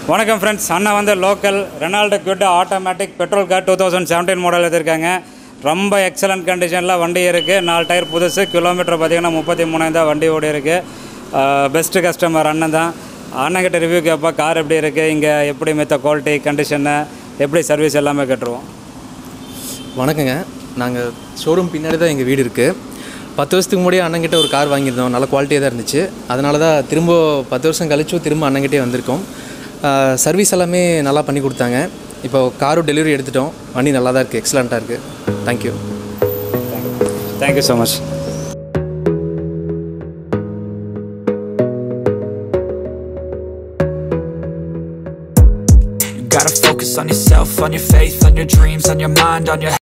வணக்கம் ஃப்ரெண்ட்ஸ் அண்ணா வந்து local Renault good automatic petrol car two thousand seventeen model எடுத்திருக்காங்க ரொம்ப எக்ஸலண்ட் கண்டிஷனில் வண்டி இருக்குது நாலு டயர் புதுசு கிலோமீட்டர் பார்த்தீங்கன்னா முப்பத்தி மூணாயிரம் தான் வண்டி ஓடி இருக்குது பெஸ்ட்டு கஸ்டமர் அண்ணன் தான் அண்ணன்கிட்ட ரிவ்யூ கேட்பா கார் எப்படி இருக்குது இங்கே எப்படி மித்த குவாலிட்டி கண்டிஷனு எப்படி சர்வீஸ் எல்லாமே கேட்டுருவோம் வணக்கங்க நாங்கள் ஷோரூம் பின்னாடி தான் எங்கள் வீடு இருக்குது பத்து வருஷத்துக்கு முன்னாடியே அண்ணங்கிட்ட ஒரு கார் வாங்கியிருந்தோம் நல்ல குவாலிட்டியாக தான் இருந்துச்சு அதனால தான் திரும்ப பத்து வருஷம் கழிச்சும் திரும்ப அண்ணங்கிட்டே வந்திருக்கோம் சர்வீஸ் எல்லாமே நல்லா பண்ணி கொடுத்தாங்க இப்போ காரும் டெலிவரி எடுத்துட்டோம் வண்டி நல்லா தான் இருக்குது எக்ஸலண்ட்டாக இருக்குது thank you thank you so much You gotta focus on yourself, on your faith, on your dreams, on your mind, on your